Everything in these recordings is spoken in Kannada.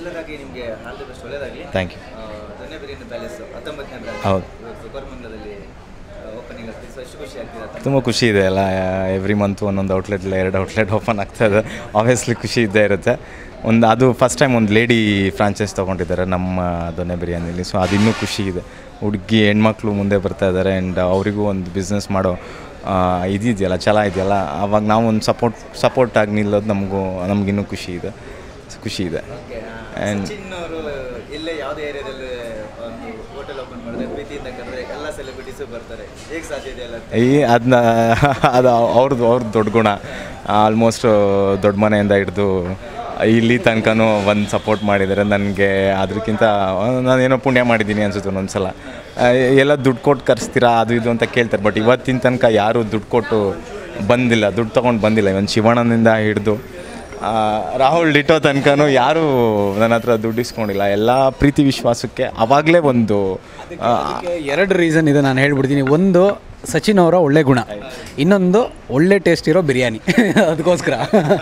ಎಲ್ಲದಾಗಿ ನಿಮಗೆ ಆಲ್ ದಿ ಬೆಸ್ಟ್ ಒಳ್ಳೆಯದಾಗಲಿ ಥ್ಯಾಂಕ್ ಯು ಧನ್ಯ ಬಿರಿಯಾನಿ ಪ್ಯಾಲೇಸ್ ಹತ್ತೊಂಬತ್ತನೇ ಬ್ರಾಂಚ್ ಹೌದು. ಇವತ್ತು ಕೋರಮಂಗಲದಲ್ಲಿ ಓಪನಿಂಗ್ ಆಗ್ತಿದೆ ಸೊ ಎಷ್ಟು ಖುಷಿ ಆಗ್ತಿದೆ ತುಂಬ ಖುಷಿ ಇದೆ ಅಲ್ಲ ಎವ್ರಿ ಮಂತ್ ಒಂದೊಂದು ಔಟ್ಲೆಟ್ ಇಲ್ಲ ಎರಡು ಔಟ್ಲೆಟ್ ಓಪನ್ ಆಗ್ತಾ ಇದೆ ಆಬ್ವಿಯಸ್ಲಿ ಖುಷಿ ಇದ್ದೇ ಇರುತ್ತೆ ಒಂದು ಅದು ಫಸ್ಟ್ ಟೈಮ್ ಒಂದು ಲೇಡಿ ಫ್ರಾಂಚೈಸ್ ತೊಗೊಂಡಿದ್ದಾರೆ ನಮ್ಮ ದೊನ್ನೆ ಬಿರಿಯಾನಿಲಿ ಸೊ ಅದು ಇನ್ನೂ ಖುಷಿ ಇದೆ ಹುಡುಗಿ ಹೆಣ್ಮಕ್ಳು ಮುಂದೆ ಬರ್ತಾ ಇದ್ದಾರೆ ಆ್ಯಂಡ್ ಅವರಿಗೂ ಒಂದು ಬಿಸ್ನೆಸ್ ಮಾಡೋ ಆ, ಇದಿದೆಯಲ್ಲ ಛಲ ಇದೆಯಲ್ಲ ಅವಾಗ ನಾವು ಒಂದು ಸಪೋರ್ಟ್ ಸಪೋರ್ಟ್ ಆಗಿ ನಿಲ್ಲೋದು ನಮಗೂ ನಮಗಿನ್ನೂ ಖುಷಿ ಇದೆ ಖುಷಿ ಇದೆ And- ಸಚಿನ್ ಅವರು ಇಲ್ಲೇ ಯಾವುದೇ ಏರಿಯಾದಲ್ಲಿ ಒಂದು ಹೋಟೆಲ್ ಓಪನ್ ಮಾಡಿದ್ರೆ ಪ್ರೀತಿಯಿಂದ ಕರೆದ್ರೆ ಎಲ್ಲ ಸೆಲೆಬ್ರಿಟೀಸು ಬರ್ತಾರೆ ಹೇಗೆ ಸಾಧ್ಯ ಇದೆ ಅಲ್ಲ ಈ ಅದನ್ನ ಅದು ಅವ್ರದ್ದು ಅವ್ರದ್ದು ದೊಡ್ಡ ಗುಣ ಆಲ್ಮೋಸ್ಟ್ ದೊಡ್ಡ ಮನೆಯಿಂದ ಹಿಡಿದು ಇಲ್ಲಿ ತನಕನೂ ಒಂದು ಸಪೋರ್ಟ್ ಮಾಡಿದ್ದಾರೆ ನನಗೆ ಅದಕ್ಕಿಂತ ನಾನೇನೋ ಪುಣ್ಯ ಮಾಡಿದ್ದೀನಿ ಅನ್ಸುತ್ತೆ ಒಂದೊಂದ್ಸಲ ಆ, ಎಲ್ಲ ದುಡ್ಡು ಕೊಟ್ಟು ಕರೆಸ್ತೀರಾ ಅದು ಇದು ಅಂತ ಕೇಳ್ತಾರೆ ಬಟ್ ಇವತ್ತಿನ ತನಕ ಯಾರೂ ದುಡ್ಡು ಕೊಟ್ಟು ಬಂದಿಲ್ಲ ದುಡ್ಡು ತೊಗೊಂಡು ಬಂದಿಲ್ಲ ಇವನ್ ಶಿವಣ್ಣನಿಂದ ಹಿಡಿದು ಆ, ರಾಹುಲ್ ಡಿಟೋ ತನಕನೂ ಯಾರೂ ನನ್ನ ಹತ್ರ ದುಡ್ಡು ಇಸ್ಕೊಂಡಿಲ್ಲ ಎಲ್ಲ ಪ್ರೀತಿ ವಿಶ್ವಾಸಕ್ಕೆ ಅವಾಗಲೇ ಒಂದು ಆ, ಅದಕ್ಕೆ ಎರಡು ರೀಸನ್ ಇದೆ ನಾನು ಹೇಳ್ಬಿಡ್ತೀನಿ ಒಂದು ಸಚಿನ್ ಅವರ ಒಳ್ಳೆ ಗುಣ ಇನ್ನೊಂದು ಒಳ್ಳೆ ಟೇಸ್ಟ್ ಇರೋ ಬಿರಿಯಾನಿ ಅದಕ್ಕೋಸ್ಕರ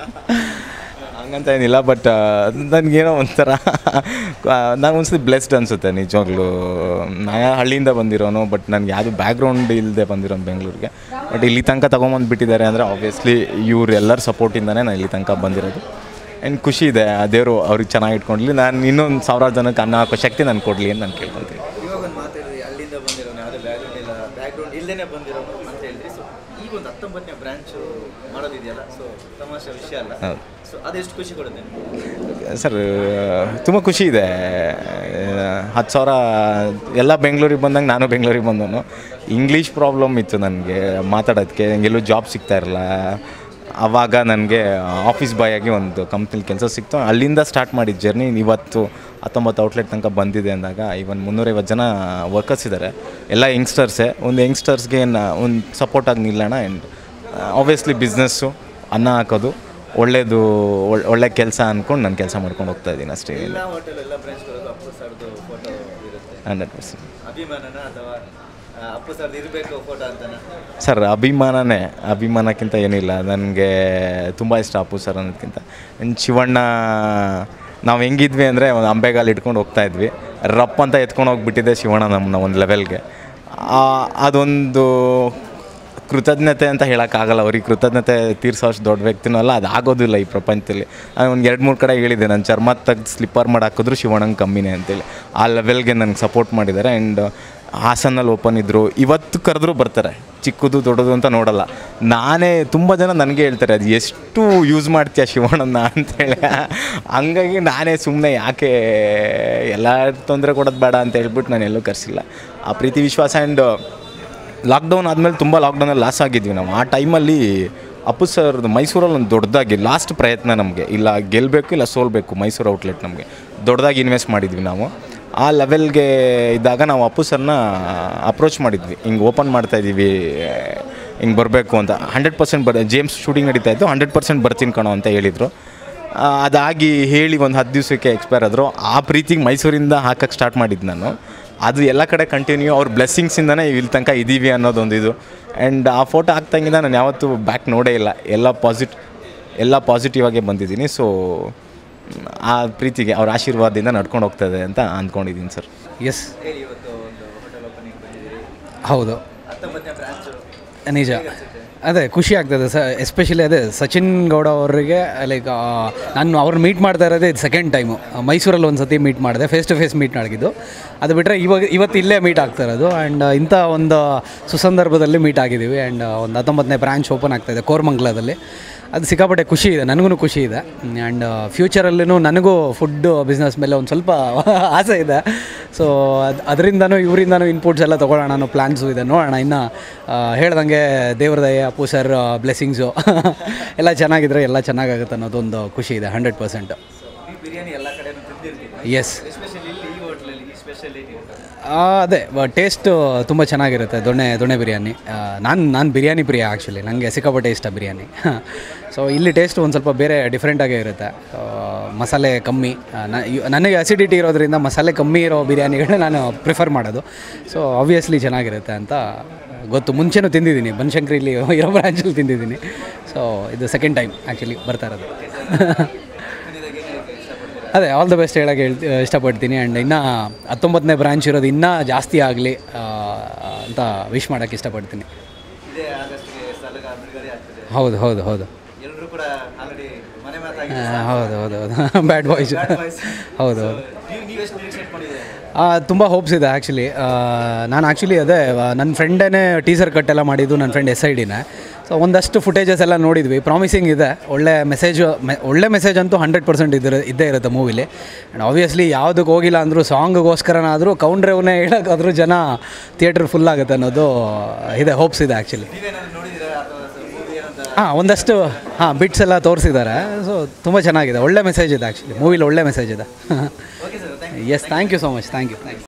ಹಂಗಂತ ಏನಿಲ್ಲ ಬಟ್ ನನಗೇನೋ ಒಂಥರ ನಾನು ಒಂದ್ಸತಿ ಬ್ಲೆಸ್ಡ್ ಅನಿಸುತ್ತೆ ನಿಜವಾಗ್ಲೂ ನಾ ಹಳ್ಳಿಯಿಂದ ಬಂದಿರೋನು ಬಟ್ ನನಗೆ ಯಾವುದು ಬ್ಯಾಕ್ಗ್ರೌಂಡ್ ಇಲ್ಲದೆ ಬಂದಿರೋನು ಬೆಂಗಳೂರಿಗೆ ಬಟ್ ಇಲ್ಲಿ ತನಕ ತೊಗೊಂಬಂದು ಬಿಟ್ಟಿದ್ದಾರೆ ಅಂದರೆ ಆಬ್ವಿಯಸ್ಲಿ ಇವರೆಲ್ಲರ ಸಪೋರ್ಟಿಂದನೇ ನಾನು ಇಲ್ಲಿ ತನಕ ಬಂದಿರೋದು ಆ್ಯಂಡ್ ಖುಷಿ ಇದೆ ಆ ದೇವರು ಅವ್ರಿಗೆ ಚೆನ್ನಾಗಿ ಇಟ್ಕೊಂಡ್ಲಿ ನಾನು ಇನ್ನೊಂದು ಸಾವಿರಾರು ಜನಕ್ಕೆ ಅನ್ನ ಹಾಕೋ ಶಕ್ತಿ ನಾನು ಕೊಡಲಿ ಅಂತ ನಾನು ಕೇಳ್ಕೊತೀನಿ ಇವಾಗ ಒಂದು ಮಾತಾಡಿದ್ರಿ ಅಲ್ಲಿಂದ ಬಂದಿರೋನು ಯಾವುದೇ ಬ್ಯಾಕ್ಗ್ರೌಂಡ್ ಇಲ್ಲ ಬ್ಯಾಕ್ಗ್ರೌಂಡ್ ಇಲ್ಲದೇ ಬಂದಿರೋನು ಅಂತ ಹೇಳಿದ್ರಿ ಸೊ ಈಗ ಒಂದು ಹತ್ತೊಂಬತ್ತನೇ ಬ್ರಾಂಚ್ ಮಾಡೋದಿದೆಯಲ್ಲ ಸೊ ತಮಾಷೆ ವಿಷಯ ಅಲ್ಲ ಹೌದು. ಸೊ ಅದೆಷ್ಟು ಖುಷಿ ಕೊಡುತ್ತೆ ನಿಮ್ಗೆ? ಸರ್ ತುಂಬ ಖುಷಿ ಇದೆ ಹತ್ತು ಸಾವಿರ ಎಲ್ಲ ಬೆಂಗಳೂರಿಗೆ ಬಂದಂಗೆ ನಾನು ಬೆಂಗಳೂರಿಗೆ ಬಂದನು ಇಂಗ್ಲೀಷ್ ಪ್ರಾಬ್ಲಮ್ ಇತ್ತು ನನಗೆ ಮಾತಾಡೋದಕ್ಕೆ ಎಲ್ಲೂ ಜಾಬ್ ಸಿಗ್ತಾ ಇರಲ್ಲ ಆವಾಗ ನನಗೆ ಆಫೀಸ್ ಬಾಯ್ ಆಗಿ ಒಂದು ಕಂಪ್ನಿಲಿ ಕೆಲಸ ಸಿಕ್ತು ಅಲ್ಲಿಂದ ಸ್ಟಾರ್ಟ್ ಮಾಡಿದ ಜರ್ನಿ ಇವತ್ತು ಹತ್ತೊಂಬತ್ತು ಔಟ್ಲೆಟ್ ತನಕ ಬಂದಿದೆ ಅಂದಾಗ ಇವನ್ ಮುನ್ನೂರೈವತ್ತು ಜನ ವರ್ಕರ್ಸ್ ಇದ್ದಾರೆ ಎಲ್ಲ ಯಂಗ್ಸ್ಟರ್ಸೇ ಒಂದು ಯಂಗ್ಸ್ಟರ್ಸ್ಗೆ ಒಂದು ಸಪೋರ್ಟಾಗಿ ನಿಲ್ಲೋಣ ಆ್ಯಂಡ್ ಆಬ್ವಿಯಸ್ಲಿ ಬಿಸ್ನೆಸ್ಸು ಅನ್ನ ಹಾಕೋದು ಒಳ್ಳೇದು ಒಳ್- ಒಳ್ಳೆ ಕೆಲಸ ಅಂದ್ಕೊಂಡು ನಾನು ಕೆಲಸ ಮಾಡ್ಕೊಂಡು ಹೋಗ್ತಾ ಇದ್ದೀನಿ ಅಷ್ಟೇ ಎಲ್ಲ ಹೋಟೆಲ್ ಎಲ್ಲ ಬ್ರಾಂಚ್ಗಳಲ್ಲೂ ಅಪ್ಪು ಸರ್ದು ಫೋಟೋ ಇರುತ್ತೆ ಹಂಡ್ರೆಡ್ ಪರ್ಸೆಂಟ್ ಅಭಿಮಾನನ ಅಥವಾ ಆ, ಅಪ್ಪು ಸರ್ದು ಇರಬೇಕು ಫೋಟೋ ಅಂತನ ಸರ್ ಅಭಿಮಾನನೇ ಅಭಿಮಾನಕ್ಕಿಂತ ಏನಿಲ್ಲ ನನಗೆ ತುಂಬ ಇಷ್ಟ ಅಪ್ಪು ಸರ್ ಅನ್ನೋದಕ್ಕಿಂತ ಇನ್ನು ಶಿವಣ್ಣ ನಾವು ಹೆಂಗಿದ್ವಿ ಅಂದರೆ ಒಂದು ಅಂಬೆಗಾಲು ಇಟ್ಕೊಂಡು ಹೋಗ್ತಾ ಇದ್ವಿ ರಪ್ ಅಂತ ಎತ್ಕೊಂಡು ಹೋಗ್ಬಿಟ್ಟಿದೆ ಶಿವಣ್ಣ ನಮ್ಮನ್ನ ಒಂದು ಲೆವೆಲ್ಗೆ ಅದೊಂದು ಕೃತಜ್ಞತೆ ಅಂತ ಹೇಳೋಕ್ಕಾಗಲ್ಲ ಅವ್ರಿಗೆ ಕೃತಜ್ಞತೆ ತೀರ್ಸೋ ಅಷ್ಟು ದೊಡ್ಡ ವ್ಯಕ್ತಿನೂ ಅಲ್ಲ ಅದು ಆಗೋದಿಲ್ಲ ಈ ಪ್ರಪಂಚದಲ್ಲಿ ನಾನು ಒಂದು ಎರಡು ಮೂರು ಕಡೆ ಹೇಳಿದ್ದೆ ನಾನು ಚರ್ಮ ತೆಗ್ದು ಸ್ಲಿಪ್ಪರ್ ಮಾಡಿ ಹಾಕಿದ್ರು ಶಿವಣ್ಣಂಗೆ ಕಮ್ಮಿನೇ ಅಂತೇಳಿ ಆ ಲೆವೆಲ್ಗೆ ನನಗೆ ಸಪೋರ್ಟ್ ಮಾಡಿದ್ದಾರೆ ಆ್ಯಂಡ್ ಹಾಸನಲ್ಲಿ ಓಪನ್ ಇದ್ದರು ಇವತ್ತು ಕರೆದ್ರೂ ಬರ್ತಾರೆ ಚಿಕ್ಕದು ದೊಡ್ಡದು ಅಂತ ನೋಡಲ್ಲ ನಾನೇ ತುಂಬ ಜನ ನನಗೆ ಹೇಳ್ತಾರೆ ಅದು ಎಷ್ಟು ಯೂಸ್ ಮಾಡ್ತೀಯ ಶಿವಣ್ಣನ ಅಂತೇಳಿ ಹಂಗಾಗಿ ನಾನೇ ಸುಮ್ಮನೆ ಯಾಕೆ ಎಲ್ಲ ತೊಂದರೆ ಕೊಡೋದು ಬೇಡ ಅಂತ ಹೇಳ್ಬಿಟ್ಟು ನಾನು ಎಲ್ಲೂ ಕರೆಸಿಲ್ಲ ಆ ಪ್ರೀತಿ ವಿಶ್ವಾಸ ಆ್ಯಂಡ್ ಲಾಕ್ಡೌನ್ ಆದಮೇಲೆ ತುಂಬ ಲಾಕ್ಡೌನಲ್ಲಿ ಲಾಸ್ ಆಗಿದ್ವಿ ನಾವು ಆ ಟೈಮಲ್ಲಿ ಅಪ್ಪು ಸರ್ದು ಮೈಸೂರಲ್ಲಿ ಒಂದು ದೊಡ್ಡದಾಗಿ ಲಾಸ್ಟ್ ಪ್ರಯತ್ನ ನಮಗೆ ಇಲ್ಲ ಗೆಲ್ಲಬೇಕು ಇಲ್ಲ ಸೋಲ್ಬೇಕು ಮೈಸೂರು ಔಟ್ಲೆಟ್ ನಮಗೆ ದೊಡ್ಡದಾಗಿ ಇನ್ವೆಸ್ಟ್ ಮಾಡಿದ್ವಿ ನಾವು ಆ ಲೆವೆಲ್ಗೆ ಇದ್ದಾಗ ನಾವು ಅಪ್ಪು ಸರ್ನ ಅಪ್ರೋಚ್ ಮಾಡಿದ್ವಿ ಹಿಂಗೆ ಓಪನ್ ಮಾಡ್ತಾ ಇದ್ದೀವಿ ಹಿಂಗೆ ಬರಬೇಕು ಅಂತ ಹಂಡ್ರೆಡ್ ಪರ್ಸೆಂಟ್ ಬರ್ ಜೇಮ್ಸ್ ಶೂಟಿಂಗ್ ನಡೀತಾ ಇತ್ತು ಹಂಡ್ರೆಡ್ ಪರ್ಸೆಂಟ್ ಬರ್ತೀನಿ ಕಣೋ ಅಂತ ಹೇಳಿದರು ಆ, ಅದಾಗಿ ಹೇಳಿ ಒಂದು ಹತ್ತು ದಿವಸಕ್ಕೆ ಎಕ್ಸ್ಪೈರ್ ಆದರು ಆ ಪ್ರೀತಿಗೆ ಮೈಸೂರಿಂದ ಹಾಕಕ್ಕೆ ಸ್ಟಾರ್ಟ್ ಮಾಡಿದ್ದು ನಾನು ಅದು ಎಲ್ಲ ಕಡೆ ಕಂಟಿನ್ಯೂ ಅವ್ರ ಬ್ಲೆಸ್ಸಿಂಗ್ಸಿಂದನೇ ಇಲ್ಲಿ ತನಕ ಇದ್ದೀವಿ ಅನ್ನೋದೊಂದು ಇದು ಆ್ಯಂಡ್ ಆ ಫೋಟೋ ಹಾಕ್ದಂಗಿಂದ ನಾನು ಯಾವತ್ತೂ ಬ್ಯಾಕ್ ನೋಡೇ ಇಲ್ಲ ಎಲ್ಲ ಪಾಸಿಟ್ ಎಲ್ಲ ಪಾಸಿಟಿವ್ ಆಗೇ ಬಂದಿದ್ದೀನಿ ಸೊ ಆ ಪ್ರೀತಿಗೆ ಅವ್ರ ಆಶೀರ್ವಾದದಿಂದ ನಡ್ಕೊಂಡು ಹೋಗ್ತದೆ ಅಂತ ಅಂದ್ಕೊಂಡಿದ್ದೀನಿ ಸರ್ ಎಸ್ ಹೇಳಿ ಇವತ್ತು ಒಂದು ಹೋಟೆಲ್ ಓಪನಿಂಗ್ ಬಂದಿದ್ದೀರಿ ಹೌದು ಹತ್ತೊಂಬತ್ತನೇ ಬ್ರಾಂಚ್ ನಿಜ ಅದೇ ಖುಷಿ ಆಗ್ತದೆ ಸ ಎಸ್ಪೆಷಲಿ ಅದೇ ಸಚಿನ್ ಗೌಡ ಅವರಿಗೆ ಲೈಕ್ ನಾನು ಅವ್ರನ್ನ ಮೀಟ್ ಮಾಡ್ತಾ ಇರೋದೇ ಇದು ಸೆಕೆಂಡ್ ಟೈಮು ಮೈಸೂರಲ್ಲಿ ಒಂದು ಸತಿ ಮೀಟ್ ಮಾಡಿದೆ ಫೇಸ್ ಟು ಫೇಸ್ ಮೀಟ್ ಆಗಿದ್ದು ಅದು ಬಿಟ್ಟರೆ ಇವಾಗ ಇವತ್ತು ಇಲ್ಲೇ ಮೀಟ್ ಆಗ್ತಾ ಇರೋದು ಆ್ಯಂಡ್ ಇಂಥ ಒಂದು ಸುಸಂದರ್ಭದಲ್ಲಿ ಮೀಟ್ ಆಗಿದ್ದೀವಿ ಆ್ಯಂಡ್ ಒಂದು ಹತ್ತೊಂಬತ್ತನೇ ಬ್ರಾಂಚ್ ಓಪನ್ ಆಗ್ತಾಯಿದೆ ಕೋರ್ಮಂಗ್ಲದಲ್ಲಿ ಅದು ಸಿಕ್ಕಾಪಟ್ಟೆ ಖುಷಿ ಇದೆ ನನಗೂ ಖುಷಿ ಇದೆ ಆ್ಯಂಡ್ ಫ್ಯೂಚರಲ್ಲೂ ನನಗೂ ಫುಡ್ ಬಿಸ್ನೆಸ್ ಮೇಲೆ ಒಂದು ಸ್ವಲ್ಪ ಆಸೆ ಇದೆ ಸೊ ಅದು ಅದರಿಂದನೂ ಇವರಿಂದನೂ ಇನ್ಪುಟ್ಸ್ ಎಲ್ಲ ತೊಗೊಳ್ಳೋಣ ಅನ್ನೋ ಪ್ಲ್ಯಾನ್ಸು ಇದೆ ನೋಡೋಣ ಇನ್ನು ಆ, ಹೇಳ್ದಂಗೆ ದೇವ್ರ ದಯೆ ಅಪ್ಪು ಸರ್ ಬ್ಲೆಸ್ಸಿಂಗ್ಸು ಎಲ್ಲ ಚೆನ್ನಾಗಿದ್ರೆ ಎಲ್ಲ ಚೆನ್ನಾಗಾಗುತ್ತೆ ಅನ್ನೋದೊಂದು ಖುಷಿ ಇದೆ ಹಂಡ್ರೆಡ್ ಪರ್ಸೆಂಟ್ ಈ ಬಿರಿಯಾನಿ ಎಲ್ಲ ಕಡೆನೂ ತಿಂದಿರ್ತೀವಿ ಎಸ್ ಎಸ್ಪೆಷಲಿ ಇಲ್ಲಿ ಈ ಹೋಟ್ಲಲ್ಲಿ ಈ ಸ್ಪೆಷಾಲಿಟಿ ಇರುತ್ತೆ ಅದೇ ಟೇಸ್ಟ್ ತುಂಬ ಚೆನ್ನಾಗಿರುತ್ತೆ ದೊಣ್ಣೆ ದೊಣ್ಣೆ ಬಿರಿಯಾನಿ ನಾನು ನಾನು ಬಿರಿಯಾನಿ ಪ್ರಿಯ ಆ್ಯಕ್ಚುಲಿ ನನಗೆ ಸಿಕ್ಕಾಪಟ್ಟೆ ಇಷ್ಟ ಬಿರಿಯಾನಿ ಸೊ ಇಲ್ಲಿ ಟೇಸ್ಟ್ ಒಂದು ಸ್ವಲ್ಪ ಬೇರೆ ಡಿಫ್ರೆಂಟಾಗೇ ಇರುತ್ತೆ ಆ, ಮಸಾಲೆ ಕಮ್ಮಿ ಆ, ನ- ಇವ್- ನನಗೆ ಅಸಿಡಿಟಿ ಇರೋದ್ರಿಂದ ಮಸಾಲೆ ಕಮ್ಮಿ ಇರೋ ಬಿರಿಯಾನಿಗಳನ್ನ ನಾನು ಪ್ರಿಫರ್ ಮಾಡೋದು ಸೊ ಆಬ್ವಿಯಸ್ಲಿ ಚೆನ್ನಾಗಿರುತ್ತೆ ಅಂತ ಗೊತ್ತು ಮುಂಚೆನೂ ತಿಂದಿದ್ದೀನಿ ಬನಶಂಕರಿಲಿ ಇರೋ ಬ್ರಾಂಚಲ್ಲಿ ತಿಂದಿದ್ದೀನಿ ಸೊ ಇದು ಸೆಕೆಂಡ್ ಟೈಮ್ ಆ್ಯಕ್ಚುಲಿ ಬರ್ತಾ ಇರೋದು ಅದೇ ಆಲ್ ದ ಬೆಸ್ಟ್ ಹೇಳೋಕ್ಕೆ ಹೇಳ್ತಿ ಇಷ್ಟಪಡ್ತೀನಿ ಆ್ಯಂಡ್ ಇನ್ನೂ ಹತ್ತೊಂಬತ್ತನೇ ಬ್ರಾಂಚ್ ಇರೋದು ಇನ್ನೂ ಜಾಸ್ತಿ ಆಗಲಿ ಅಂತ ವಿಶ್ ಮಾಡೋಕ್ಕೆ ಇಷ್ಟಪಡ್ತೀನಿ ಇದೇ ಆಗಸ್ಟ್ಗೆ ಸಲಗ ಬಿಡುಗಡೆ ಆಗ್ತದೆ ಹೌದು ಹೌದು ಹೌದು ಎಲ್ಲರೂ ಕೂಡ ಆಲ್ರೆಡಿ ಮನೆ ಮಾತಾಗಿ ಆ, ಹೌದು ಹೌದು ಹೌದು ಬ್ಯಾಡ್ ಬಾಯ್ಸ್ ಹೌದು ಹೌದು ನೀವು ನೀವೆಷ್ಟು ನಿರೀಕ್ಷೆ ಇಟ್ಕೊಂಡಿದ್ದೀರಾ ತುಂಬ ಹೋಪ್ಸ್ ಇದೆ ಆ್ಯಕ್ಚುಲಿ ನಾನು ಆ್ಯಕ್ಚುಲಿ ಅದೇ ಆ, ನನ್ನ ಫ್ರೆಂಡೇ ಟೀಸರ್ ಕಟ್ ಎಲ್ಲ ಮಾಡಿದ್ದು ನನ್ನ ಫ್ರೆಂಡ್ ಎಸ್ ಐ ಡಿನೇ ಸೊ ಒಂದಷ್ಟು ಫುಟೇಜಸ್ ಎಲ್ಲ ನೋಡಿದ್ವಿ ಪ್ರಾಮಿಸಿಂಗ್ ಇದೆ ಒಳ್ಳೆ ಮೆಸೇಜು ಒಳ್ಳೆ ಮೆಸೇಜ್ ಅಂತೂ ಹಂಡ್ರೆಡ್ ಪರ್ಸೆಂಟ್ ಇದ್ರೆ ಇದ್ದೇ ಇರುತ್ತೆ ಮೂವಿಲಿ ಆ್ಯಂಡ್ ಆಬ್ವಿಯಸ್ಲಿ ಯಾವುದಕ್ಕೆ ಹೋಗಿಲ್ಲ ಅಂದರೂ ಸಾಂಗ್ಗೋಸ್ಕರನಾದರೂ ಕೌಂಡ್ರೆವನ್ನೇ ಹೇಳೋಕ್ಕಾದ್ರೂ ಜನ ಥಿಯೇಟ್ರ್ ಫುಲ್ ಆಗುತ್ತೆ ಅನ್ನೋದು ಇದೆ ಹೋಪ್ಸ್ ಇದೆ ಆ್ಯಕ್ಚುಲಿ ನೀವೇನಾದ್ರು ನೋಡಿದ್ದೀರಾ ಅಥವಾ ಮೂವಿ ಏನಂತ ಹಾಂ ಒಂದಷ್ಟು ಹಾಂ ಬಿಟ್ಸ್ ಎಲ್ಲ ತೋರಿಸಿದ್ದಾರೆ ಸೊ ತುಂಬ ಚೆನ್ನಾಗಿದೆ ಒಳ್ಳೆ ಮೆಸೇಜ್ ಇದೆ ಆ್ಯಕ್ಚುಲಿ ಮೂವಿಲಿ ಒಳ್ಳೆ ಮೆಸೇಜ್ ಇದೆ okay sir thanks thank you so much thank you thank you